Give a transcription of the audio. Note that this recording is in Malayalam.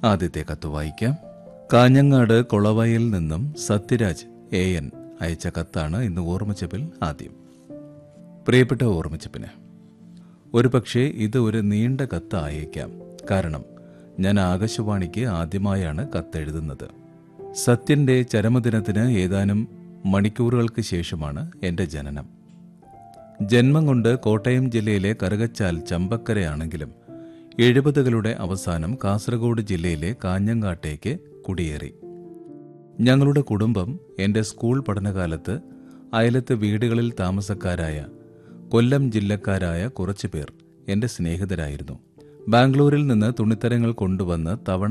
ആദ്യത്തെ കത്ത് വായിക്കാം കാഞ്ഞങ്ങാട് കൊളവയിൽ നിന്നും സത്യരാജ് എ എൻ അയച്ച കത്താണ് ഇന്ന് ഓർമ്മച്ചപ്പിൽ ആദ്യം പ്രിയപ്പെട്ട ഓർമ്മച്ചപ്പിന് ഒരുപക്ഷെ ഇത് ഒരു നീണ്ട കത്ത് ആയേക്കാം കാരണം ഞാൻ ആകാശവാണിക്ക് ആദ്യമായാണ് കത്തെഴുതുന്നത് സത്യന്റെ ചരമദിനത്തിന് ഏതാനും മണിക്കൂറുകൾക്ക് ശേഷമാണ് എൻ്റെ ജനനം ജന്മം കൊണ്ട് കോട്ടയം ജില്ലയിലെ കറുകച്ചാൽ ചമ്പക്കരയാണെങ്കിലും എഴുപതുകളുടെ അവസാനം കാസർഗോഡ് ജില്ലയിലെ കാഞ്ഞങ്ങാട്ടേക്ക് കുടിയേറി ഞങ്ങളുടെ കുടുംബം എൻ്റെ സ്കൂൾ പഠനകാലത്ത് അയലത്ത് വീടുകളിൽ താമസക്കാരായ കൊല്ലം ജില്ലക്കാരായ കുറച്ചു പേർ എൻ്റെ സ്നേഹിതരായിരുന്നു ബാംഗ്ലൂരിൽ നിന്ന് തുണിത്തരങ്ങൾ കൊണ്ടുവന്ന് തവണ